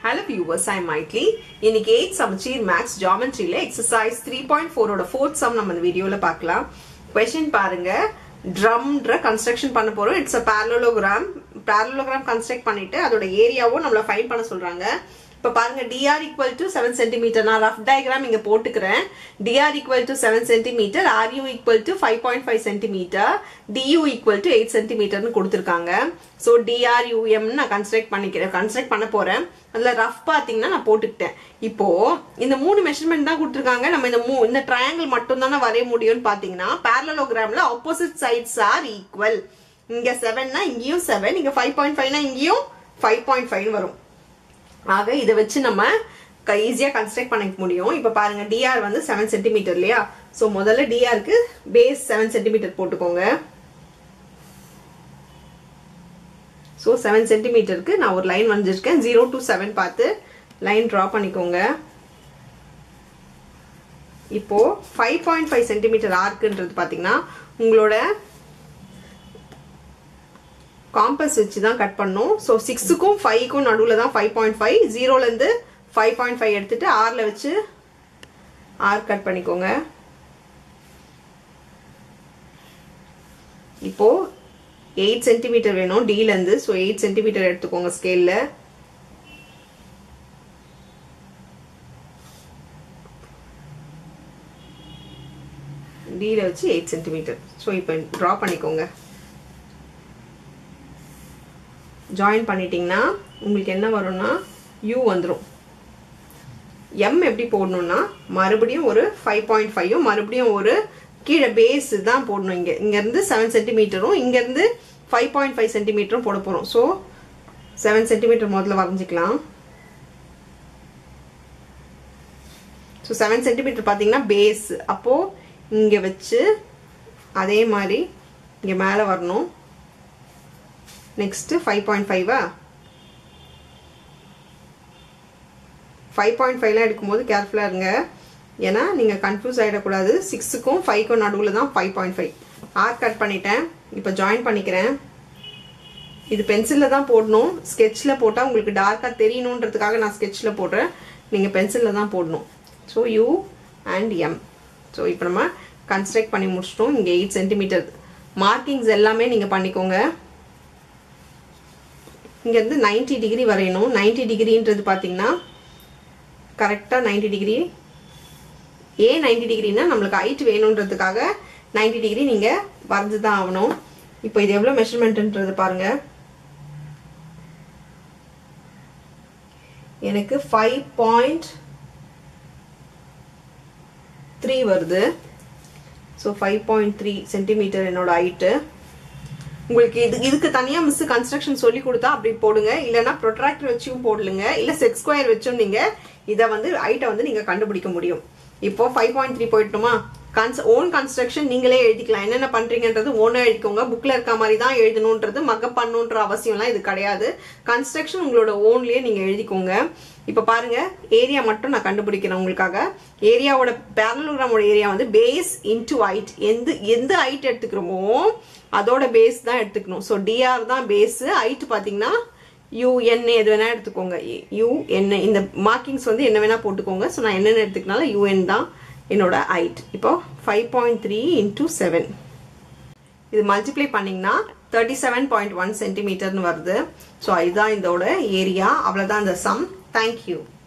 hello viewers ஐ மைட்லி இன்னைக்கு eight சமச்சீர் maths ஜாமெட்ரியில எக்ஸசைஸ் த்ரீ பாயிண்ட் ஃபோரோட ஃபோர்த் சம் நம்ம இந்த வீடியோல பார்க்கலாம் கொஸ்டின் பாருங்க ட்ரம்ன்ற கன்ஸ்ட்ரக்ஷன் பண்ண போறோம் it's a parallelogram parallelogram construct பண்ணிட்டு அதோட ஏரியாவும் நம்மள ஃபைண்ட் பண்ண சொல்றாங்க இப்போ பாருங்க TR equal to seven centimetre நான் ரஃப் டயக்ராம் இங்க போட்டுக்கிறேன் TR equal to seven centimetre RU equal to five point five centimetre TU equal to eight சென்டிமீட்டர்னு கொடுத்துருக்காங்க ஸோ டிஆர்யூஎம் நான் கன்ஸ்ட்ரக்ட் பண்ணிக்கிறேன் கன்ஸ்ட்ரக்ட் பண்ண போறேன் அதில் ரஃப் பார்த்தீங்கன்னா நான் போட்டுக்கிட்டேன் இப்போ இந்த மூணு மெஷர்மெண்ட் தான் கொடுத்துருக்காங்க நம்ம இந்த மூ இந்த ட்ரையாங்கிள் மட்டும் தானே வரைய முடியும்னு பார்த்தீங்கன்னா பேரலோகிராம்ல ஆப்போசிட் சைட்ஸ் ஆர் ஈக்குவல் இங்க செவன்னா இங்கேயும் செவன் இங்க ஃபைவ் பாயிண்ட் ஃபைவ்னா இங்கேயும் ஃபைவ் பாயிண்ட் ஃபைவ் வரும் ஆக இதை வச்சு நம்ம ஈஸியா கன்ஸ்ட்ரக்ட் பண்ணிக்க முடியும் இப்ப பாருங்க டிஆர் வந்து செவன் சென்டிமீட்டர் இல்லையா ஸோ முதல்ல டிஆருக்கு பேஸ் செவன் சென்டிமீட்டர் போட்டுக்கோங்க ஸோ செவன் சென்டிமீட்டருக்கு நான் ஒரு லைன் வரைஞ்சிருக்கேன் ஜீரோ டு செவன் பார்த்து லைன் ட்ரா பண்ணிக்கோங்க இப்போ ஃபைவ் பாயிண்ட் ஃபைவ் சென்டிமீட்டர் ஆர்க்குன்றது பார்த்தீங்கன்னா உங்களோட காம்பஸ் வச்சு தான் கட் பண்ணும் ஸோ சிக்ஸுக்கும் ஃபைவ்க்கும் நடுவில் தான் ஃபைவ் பாயிண்ட் ஃபைவ் ஜீரோலேருந்து ஃபைவ் பாயிண்ட் ஃபைவ் எடுத்துட்டு ஆறில் வச்சு ஆர் கட் பண்ணிக்கோங்க இப்போ எயிட் சென்டிமீட்டர் வேணும் டீலேருந்து ஸோ எயிட் சென்டிமீட்டர் எடுத்துக்கோங்க ஸ்கேலில் டீல வச்சு எயிட் சென்டிமீட்டர் ஸோ இப்போ ட்ரா பண்ணிக்கோங்க ஜாயின் பண்ணிட்டீங்கன்னா உங்களுக்கு என்ன வரும்னா யூ வந்துடும் எம் எப்படி போடணும்னா மறுபடியும் ஒரு ஃபைவ் பாயிண்ட் ஃபைவும் மறுபடியும் ஒரு கீழே பேஸ் தான் போடணும் இங்கே இங்கேருந்து செவன் சென்டிமீட்டரும் இங்கேருந்து ஃபைவ் பாயிண்ட் ஃபைவ் சென்டிமீட்டரும் போட போகிறோம் ஸோ செவன் சென்டிமீட்டர் முதல்ல வரைஞ்சிக்கலாம் ஸோ செவன் சென்டிமீட்டர் பார்த்தீங்கன்னா பேஸ் அப்போது இங்கே வச்சு அதே மாதிரி இங்கே மேலே வரணும் நெக்ஸ்ட்டு ஃபைவ் பாயிண்ட் ஃபைவா ஃபைவ் பாயிண்ட் ஃபைவ்லாம் எடுக்கும்போது கேர்ஃபுல்லாக இருங்க ஏன்னா நீங்கள் கன்ஃபியூஸ் ஆகிடக்கூடாது சிக்ஸுக்கும் ஃபைவ்க்கும் நடுவில் தான் five point five arc cut பண்ணிட்டேன் இப்போ ஜாயின் பண்ணிக்கிறேன் இது பென்சிலில் தான் போடணும் ஸ்கெட்சில் போட்டால் உங்களுக்கு டார்க்காக தெரியணுன்றதுக்காக நான் ஸ்கெட்சில் போடுறேன் நீங்கள் பென்சிலில் தான் போடணும் so U and M so இப்போ நம்ம கன்ஸ்ட்ரக்ட் பண்ணி முடிச்சிட்டோம் இங்கே எயிட் சென்டிமீட்டர் மார்க்கிங்ஸ் எல்லாமே நீங்கள் பண்ணிக்கோங்க இங்கேருந்து நைன்டி டிகிரி வரையணும் நைன்டி டிகிரின்றது பார்த்தீங்கன்னா கரெக்டாக நைன்டி டிகிரி ஏன் நைன்டி டிகிரினா நம்மளுக்கு ஹைட் வேணுன்றதுக்காக நைன்டி டிகிரி நீங்கள் வரைஞ்சி தான் ஆகணும் இப்போ இது எவ்வளோ மெஷர்மெண்ட்டுன்றது பாருங்க எனக்கு ஃபைவ் பாயிண்ட் த்ரீ வருது so five point three centimetre என்னோட ஹைட்டு உங்களுக்கு இது இதுக்கு தனியாக மிஸ் கன்ஸ்ட்ரக்ஷன் சொல்லி கொடுத்தா அப்படி போடுங்க இல்லைன்னா ப்ரொட்ராக்டர் வச்சும் போடலுங்க இல்லை செட் ஸ்கொயர் வச்சும் நீங்கள் இதை வந்து ஹைட்டை வந்து நீங்கள் கண்டுபிடிக்க முடியும் இப்போ ஃபைவ் பாயிண்ட் த்ரீ போயிட்டுமா கன்ஸ் ஓன் கன்ஸ்ட்ரக்ஷன் நீங்களே எழுதிக்கலாம் என்னென்ன பண்ணுறீங்கன்றது ஓனாக எழுதிக்கோங்க புக்கில் இருக்க மாதிரி தான் எழுதணுன்றது மக்கப் பண்ணுன்ற அவசியம்லாம் இது கிடையாது கன்ஸ்ட்ரக்ஷன் உங்களோட ஓன்லேயே நீங்கள் எழுதிக்கோங்க இப்போ பாருங்க ஏரியா மட்டும் நான் கண்டுபிடிக்கிறேன் உங்களுக்காக ஏரியாவோட பேரலோகிராமோட ஏரியா வந்து பேஸ் இன்டு ஹைட் எந்த எந்த ஹைட் எடுத்துக்கிறோமோ அதோட பேஸ் தான் எடுத்துக்கணும் ஸோ டிஆர் தான் பேஸ் ஹைட் பார்த்தீங்கன்னா யூஎன் எது வேணா எடுத்துக்கோங்க யூஎன் இந்த மார்க்கிங்ஸ் வந்து என்ன வேணா போட்டுக்கோங்க ஸோ நான் என்னென்ன எடுத்துக்கனால யூஎன் தான் என்னோட ஹைட் இப்போ five point three into seven இது மல்டிப்ளை பண்ணிங்கன்னா தேர்ட்டி செவன் பாயிண்ட் ஒன் சென்டிமீட்டர்னு வருது ஸோ இதுதான் இதோட ஏரியா அவ்வளோதான் இந்த சம் தேங்க்யூ